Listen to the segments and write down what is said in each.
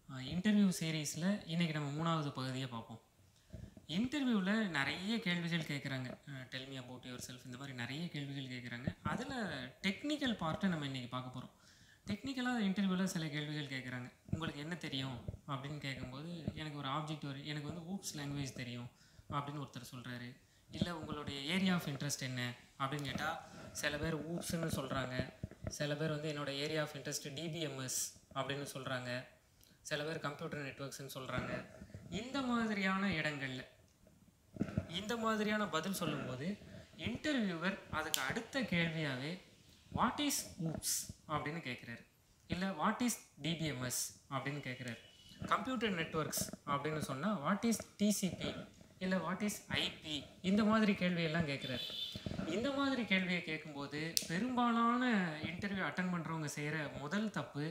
interview சீரீஸில் இன்றைக்கி நம்ம மூணாவது பகுதியை பார்ப்போம் இன்டர்வியூவில் நிறைய கேள்விகள் கேட்குறாங்க டெல்மி அபவுட் யுவர் செல்ஃப் இந்த மாதிரி நிறைய கேள்விகள் கேட்குறாங்க அதில் டெக்னிக்கல் பார்ட்டை நம்ம இன்றைக்கி பார்க்க போகிறோம் டெக்னிக்கலாக இன்டர்வியூவில் சில கேள்விகள் கேட்குறாங்க உங்களுக்கு என்ன தெரியும் அப்படின்னு கேட்கும்போது எனக்கு ஒரு ஆப்ஜெக்ட் ஒரு எனக்கு வந்து ஊப்ஸ் லாங்குவேஜ் தெரியும் அப்படின்னு ஒருத்தர் சொல்கிறாரு இல்லை உங்களுடைய ஏரியா ஆஃப் இன்ட்ரெஸ்ட் என்ன அப்படின்னு கேட்டால் சில பேர் ஊப்ஸ்ன்னு சொல்கிறாங்க சில பேர் வந்து என்னோட ஏரியா ஆஃப் இன்ட்ரெஸ்ட் டிபிஎம்எஸ் அப்படின்னு சொல்கிறாங்க சில பேர் கம்ப்யூட்டர் நெட்ஒர்க்ஸ்னு சொல்கிறாங்க இந்த மாதிரியான இடங்களில் இந்த மாதிரியான பதில் சொல்லும்போது இன்டர்வியூவர் அதுக்கு அடுத்த கேள்வியாகவே வாட் இஸ் ஊப்ஸ் அப்படின்னு கேட்குறாரு இல்லை வாட் இஸ் டிபிஎம்எஸ் அப்படின்னு கேட்குறாரு கம்ப்யூட்டர் நெட்ஒர்க்ஸ் அப்படின்னு சொன்னால் வாட் இஸ் டிசிபி இல்லை வாட் இஸ் ஐபி இந்த மாதிரி கேள்வியெல்லாம் கேட்குறாரு இந்த மாதிரி கேள்வியை கேட்கும்போது பெரும்பாலான இன்டர்வியூ அட்டன் பண்ணுறவங்க செய்கிற முதல் தப்பு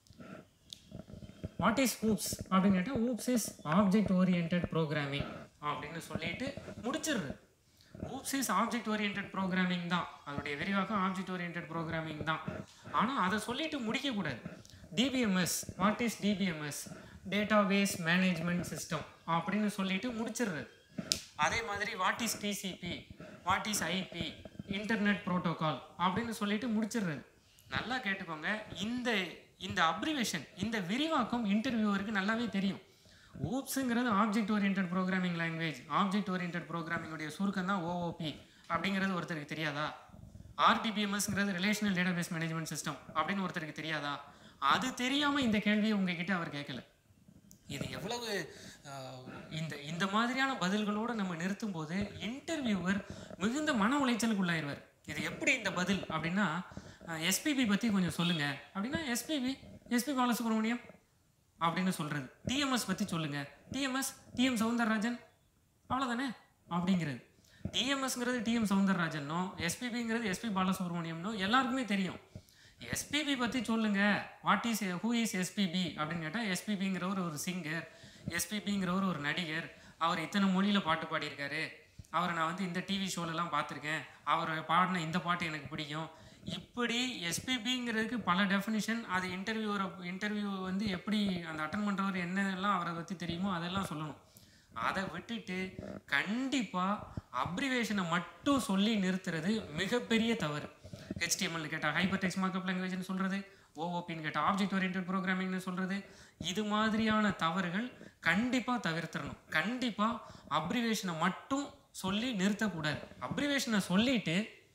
வாட் இஸ் ஊப்ஸ் அப்படின்னு கேட்டால் OOPs is object orient programming அப்படின்னு சொல்லிட்டு முடிச்சிடுறது OOPs is object orient programming தான் அதோடைய விரிவாக்கம் ஆப்ஜெக்ட் ஓரியன்ட் ப்ரோக்ராமிங் தான் ஆனால் அதை சொல்லிட்டு முடிக்கக்கூடாது DBMS what is DBMS database management system அப்படின்னு சொல்லிட்டு முடிச்சிடுறது அதே மாதிரி what is TCP what is IP internet protocol அப்படின்னு சொல்லிட்டு முடிச்சிடுறது நல்லா கேட்டுக்கோங்க இந்த இந்த அப்ரிவேஷன் இந்த விரிவாக்கம் இன்டர்வியூவருக்கு நல்லாவே தெரியும் ஊப்ஸுங்கிறது object orient programming language object orient ப்ரோக்ராமிங்குடைய சுருக்கம் தான் ஓஓபி அப்படிங்கிறது ஒருத்தருக்கு தெரியாதா ஆர்டிபிஎம்எஸ்ங்கிறது ரிலேஷனல் டேட்டாபேஸ் மேனேஜ்மெண்ட் சிஸ்டம் அப்படின்னு ஒருத்தருக்கு தெரியாதா அது தெரியாமல் இந்த கேள்வியை உங்ககிட்ட அவர் கேட்கல இது எவ்வளவு ஆஹ், இந்த இந்த மாதிரியான பதில்களோடு நம்ம நிறுத்தும் போது இன்டர்வியூவர் மிகுந்த மன உளைச்சலுக்கு உள்ளாயிருவார் இது எப்படி இந்த பதில் அப்படின்னா எஸ்பிபி பற்றி கொஞ்சம் சொல்லுங்கள் அப்படின்னா எஸ்பிபி எஸ்பி பாலசுப்ரமணியம் அப்படின்னு சொல்கிறது டிஎம்எஸ் பற்றி சொல்லுங்கள் டிஎம்எஸ் டிஎம் சவுந்தரராஜன் அவ்வளோதானே அப்படிங்கிறது டிஎம்எஸ்ங்கிறது டிஎம் சவுந்தரராஜனோ எஸ்பிபிங்கிறது எஸ்பி பாலசுப்ரமணியம்னோ எல்லாருக்குமே தெரியும் எஸ்பிபி பற்றி சொல்லுங்க what is who is SPB அப்படின்னு கேட்டால் எஸ்பிபிங்கிறவர் ஒரு சிங்கர் எஸ்பிபிங்கிறவர் ஒரு நடிகர் அவர் இத்தனை மொழியில் பாட்டு பாடியிருக்காரு அவரை நான் வந்து இந்த டிவி ஷோலெல்லாம் பார்த்துருக்கேன் அவர் பாடின இந்த பாட்டு எனக்கு பிடிக்கும் இப்படி எஸ்பிபிங்கிறதுக்கு பல டெஃபினிஷன் அது இன்டர்வியூரை இன்டர்வியூ வந்து எப்படி அந்த அட்டன் பண்ணுறவர் என்னெல்லாம் அவரை பற்றி தெரியுமோ அதெல்லாம் சொல்லணும் அதை விட்டுட்டு கண்டிப்பாக அப்ரிவேஷனை மட்டும் சொல்லி நிறுத்துறது மிகப்பெரிய தவறு ஹெச்டிஎம்எல் கேட்டால் ஹைப்பர் டெக்ஸ்ட் மார்க்கப் லாங்குவேஜ்னு சொல்கிறது ஓஓபின்னு கேட்டால் ஆப்ஜெக்ட் ஓரியன்ட் ப்ரோக்ராமிங்னு சொல்கிறது இது மாதிரியான தவறுகள் கண்டிப்பாக தவிர்த்திடணும் கண்டிப்பாக அப்ரிவேஷனை மட்டும் சொல்லி நிறுத்தக்கூடாது அப்ரிவேஷனை சொல்லிட்டு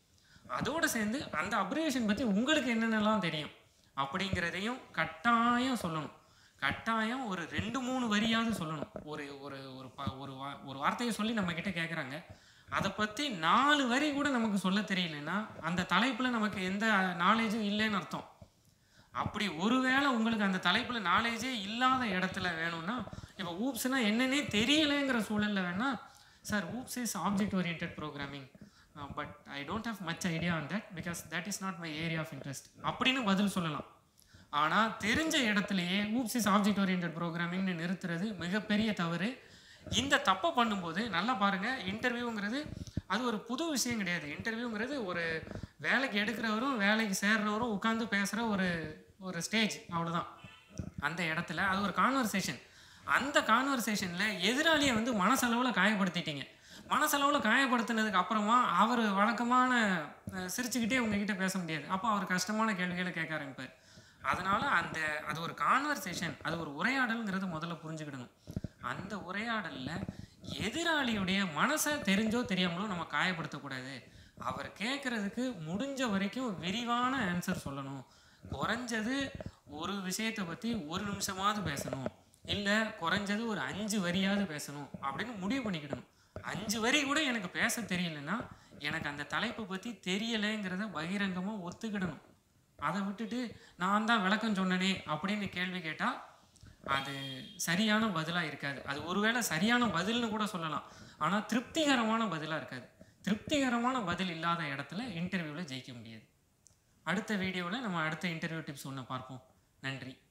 அதோடு சேர்ந்து அந்த அப்ரிவேஷன் பற்றி உங்களுக்கு என்னென்னலாம் தெரியும் அப்படிங்கிறதையும் கட்டாயம் சொல்லணும் கட்டாயம் ஒரு ரெண்டு மூணு வரியாவது சொல்லணும் ஒரு ஒரு ஒரு ப ஒரு வா ஒரு வார்த்தையை சொல்லி நம்ம கிட்ட கேட்குறாங்க அதை பற்றி நாலு வரி கூட நமக்கு சொல்ல தெரியலன்னா அந்த தலைப்பில் நமக்கு எந்த நாலேஜும் இல்லைன்னு அர்த்தம் அப்படி ஒருவேளை உங்களுக்கு அந்த தலைப்பில் நாலேஜே இல்லாத இடத்துல வேணும்னா இப்போ ஊப்ஸ்னா என்னன்னே தெரியலைங்கிற சூழலில் வேணா sir OOPS is object orient programming but I don't have much idea on that because that is not my area of interest அப்படின்னு பதில் சொல்லலாம் ஆனால் தெரிஞ்ச இடத்துலையே ஊப்ஸ் இஸ் ஆப்ஜெக்ட் ஓரியன்ட் ப்ரோக்ராமிங்னு நிறுத்துறது மிகப்பெரிய தவறு இந்த தப்பை பண்ணும்போது நல்லா பாருங்கள் இன்டர்வியூங்கிறது அது ஒரு புது விஷயம் கிடையாது இன்டர்வியூங்கிறது ஒரு வேலைக்கு எடுக்கிறவரும் வேலைக்கு சேர்றவரும் உட்காந்து பேசுகிற ஒரு ஒரு ஸ்டேஜ் அவ்வளோதான் அந்த இடத்துல அது ஒரு கான்வர்சேஷன் அந்த கான்வர்சேஷனில் எதிராளியை வந்து மனசளவில் காயப்படுத்திட்டீங்க மனசளவில் காயப்படுத்தினதுக்கு அப்புறமா அவர் வழக்கமான அஹ், சிரிச்சுக்கிட்டே உங்ககிட்ட பேச முடியாது அப்போ அவர் கஷ்டமான கேள்விகளை கேட்க ஆரம்பிப்பார் அதனால் அந்த அது ஒரு கான்வர்சேஷன் அது ஒரு உரையாடல்ங்கிறது முதல்ல புரிஞ்சுக்கிடணும் அந்த உரையாடலில் எதிராளியுடைய மனசை தெரிஞ்சோ தெரியாமலோ நம்ம காயப்படுத்தக்கூடாது அவர் கேட்குறதுக்கு முடிஞ்ச வரைக்கும் விரிவான ஆன்சர் சொல்லணும் குறைஞ்சது ஒரு விஷயத்தை பற்றி ஒரு நிமிஷமாவது பேசணும் இல்லை குறைஞ்சது ஒரு அஞ்சு வரியாவது பேசணும் அப்படின்னு முடிவு பண்ணிக்கிடணும் அஞ்சு வரி கூட எனக்கு பேச தெரியலன்னா எனக்கு அந்த தலைப்பை பற்றி தெரியலைங்கிறத பகிரங்கமாக ஒத்துக்கிடணும் அதை விட்டுட்டு நான் தான் விளக்கம் சொன்னனே அப்படின்னு கேள்வி கேட்டால் அது சரியான பதிலாக இருக்காது அது ஒருவேளை சரியான பதில்னு கூட சொல்லலாம் ஆனால் திருப்திகரமான பதிலாக இருக்காது திருப்திகரமான பதில் இல்லாத இடத்துல இன்டர்வியூவில் ஜெயிக்க முடியாது அடுத்த வீடியோவில் நம்ம அடுத்த இன்டர்வியூ டிப்ஸ் ஒன்று பார்ப்போம் நன்றி